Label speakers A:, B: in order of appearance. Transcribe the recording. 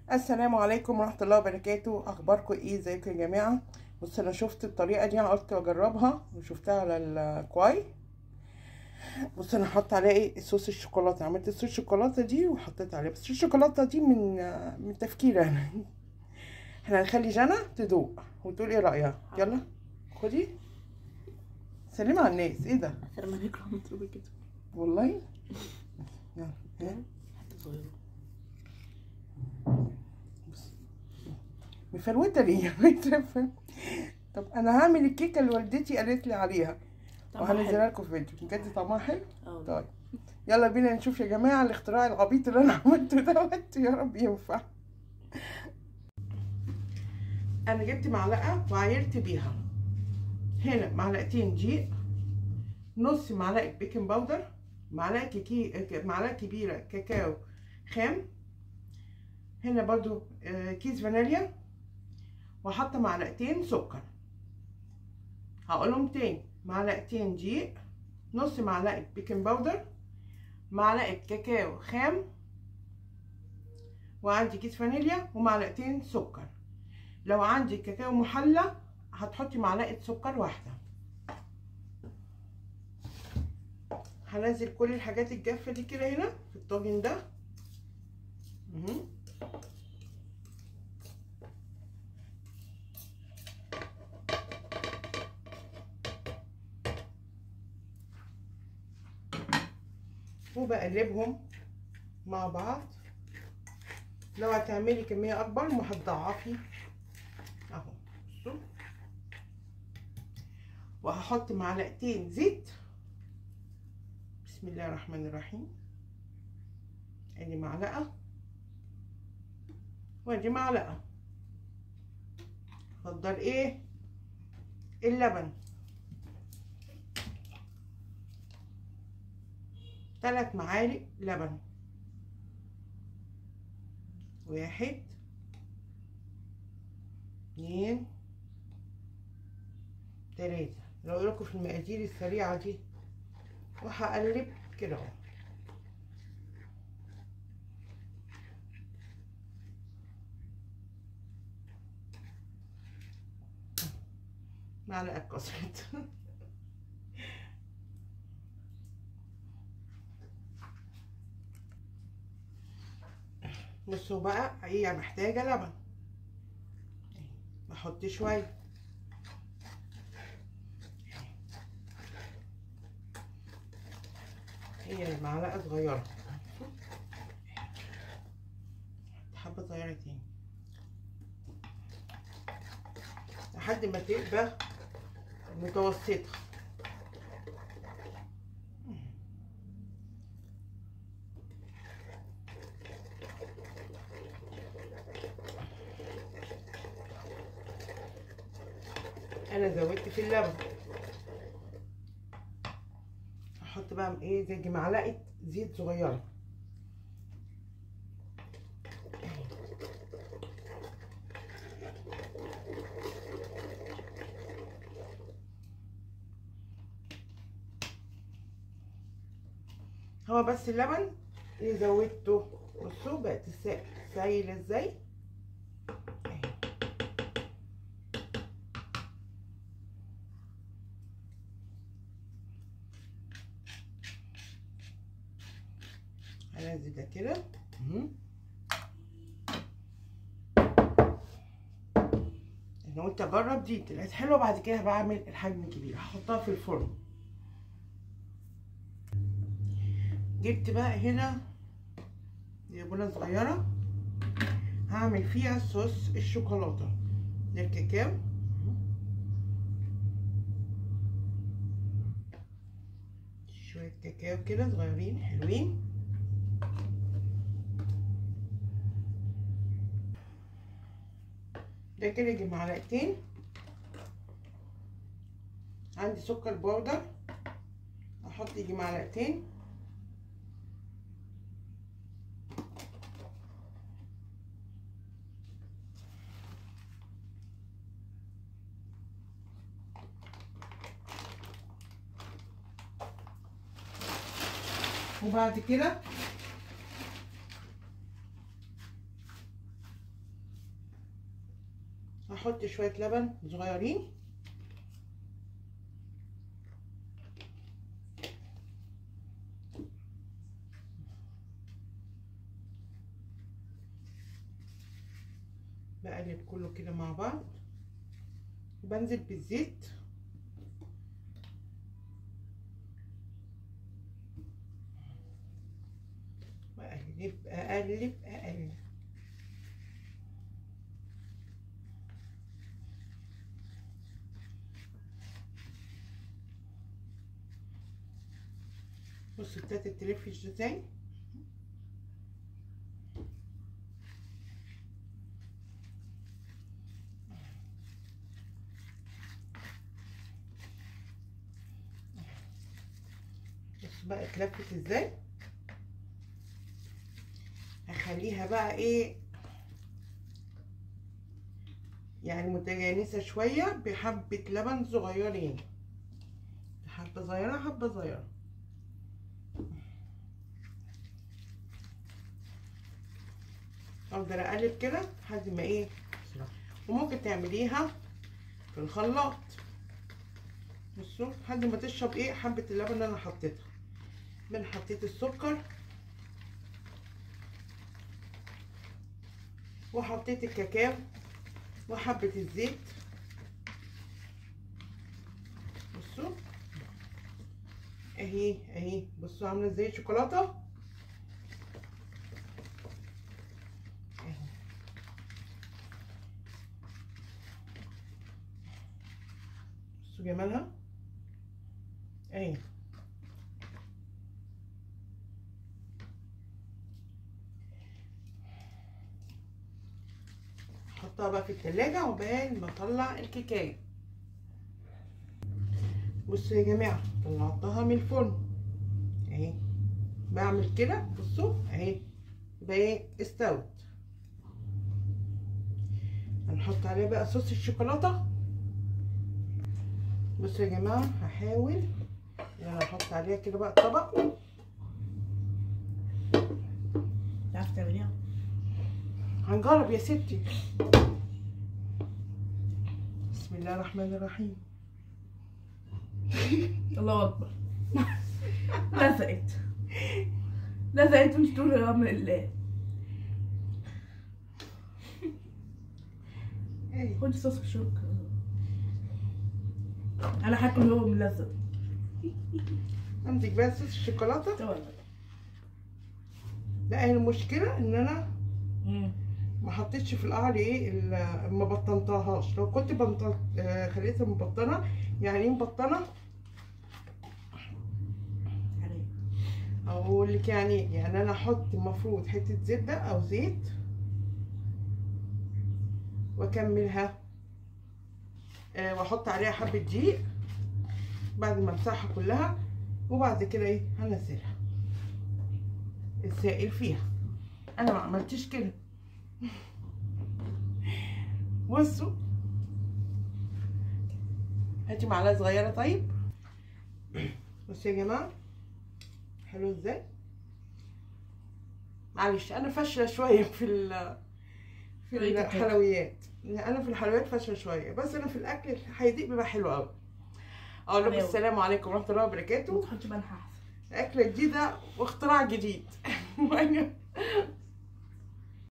A: السلام عليكم ورحمة الله وبركاته أخباركم إيه ازيكم يا جماعة بص أنا شفت الطريقة دي أنا قلت أجربها وشفتها على الكواي بص أنا هحط عليها إيه صوص الشوكولاتة عملت صوص الشوكولاتة دي وحطيت عليها بس الشوكولاتة دي من من تفكيري أنا احنا هنخلي جنى تدوق وتقول إيه رأيها يلا خدي سلمي على الناس إيه ده
B: اخر ما ناكل هنطلب كده
A: والله يلا ها.
B: حته صغيره
A: مفروته ليه طب انا هعمل الكيكه اللي والدتي قالت لي عليها
B: طعمها
A: وهنزلها
B: حلو.
A: لكم في فيديو بجد طعمها حلو
B: اه
A: طيب يلا بينا نشوف يا جماعه الاختراع العبيط اللي انا عملته دوت يا رب ينفع انا جبت معلقه وعايرت بيها هنا معلقتين دقيق نص معلقه بيكنج باودر معلقه كيكي معلقه كبيره كاكاو خام هنا برضو آه، كيس فانيليا وحاطه معلقتين سكر هقولهم تاني معلقتين دقيق نص معلقه بيكنج باودر معلقه كاكاو خام وعندي كيس فانيليا ومعلقتين سكر لو عندي كاكاو محلى هتحطي معلقه سكر واحده هنزل كل الحاجات الجافه دي كده هنا في الطاجن ده مهم. وبقلبهم مع بعض لو هتعملي كمية أكبر ما هتضعفي أهو بصوا وهحط معلقتين زيت بسم الله الرحمن الرحيم ادي معلقة وادي معلقة افضل ايه اللبن ثلاث معالق لبن واحد اتنين تلاتة لو لكم في المقادير السريعة دي وهقلب كده اهو معلقة اتكسرت بصوا بقى هي محتاجة لبن بحط شوية هي معلقة صغيرة حبة صغيرة تاني لحد ما تبقى متوسطة انا زودت في اللبن احط بقى ايه زي معلقه زيت صغيره هو بس اللبن اللي زودته بصوا بقت السائل سايله ازاي اهي. هنزل ده كده مهم. انا قلت اجرب دي طلعت حلوه بعد كده بعمل الحجم الكبير هحطها في الفرن جبت بقى هنا بولة صغيرة هعمل فيها صوص الشوكولاتة للكاكاو شوية كاكاو كده صغيرين حلوين ده كده يجي معلقتين عندي سكر بودر احط يجي معلقتين وبعد كده هحط شويه لبن صغيرين بقلب كله كده مع بعض بنزل بالزيت بقلب اقلب اقلب بصوا ابتدت تلف ازاي بص بقى اتلفت ازاي هخليها بقى ايه يعني متجانسة شوية بحبة لبن صغيرين حبة صغيرة حبة صغيرة افضل اقلب كده لحد ما ايه وممكن تعمليها في الخلاط بصوا لحد ما تشرب ايه حبة اللبن اللي انا حطيتها من حطيت السكر وحطيت الكاكاو وحبة الزيت بصوا اهي اهي بصوا عاملة ازاي شوكولاتة اهي. بصوا جمالها اهي احطها بقى في التلاجة عقبال ما اطلع الكيكايه بصوا يا جماعه طلعتها من الفرن اهي بعمل كده بصوا اهي يبقى ايه استوت هنحط عليها بقى صوص الشوكولاته بصوا يا جماعه هحاول ان انا احط عليها كده بقى الطبق
B: تعرفي تعمليها؟
A: هنجرب يا ستي بسم الله الرحمن الرحيم
B: الله اكبر لزقت لزقت مش تقول يا رب الله
A: ايه
B: خدي صوص الشوك انا هاكل هو ملزق
A: امسك بقى صوص الشوكولاته
B: تمام
A: لا هي المشكله ان انا
B: مم.
A: ما حطيتش في القعر ايه ال- ما بطنتهاش لو كنت بنطن آه، خليتها مبطنه يعني ايه مبطنه
B: علي.
A: اقول لك يعني إيه؟ يعني انا احط المفروض حته زبده او زيت واكملها آه، واحط عليها حبه دقيق بعد ما امسحها كلها وبعد كده ايه هنزلها السائل فيها انا ما عملتش كده بصوا هاتي معلقه صغيره طيب بصوا يا جماعه حلو ازاي معلش انا فاشله شويه في ال في
B: طريقة الكيك.
A: الحلويات انا في الحلويات فاشله شويه بس انا في الاكل الحقيقي بيبقى حلو قوي اقول لكم
B: حلو.
A: السلام عليكم ورحمه الله وبركاته
B: تحطي ملح احسن
A: اكله جديده واختراع جديد وأنا-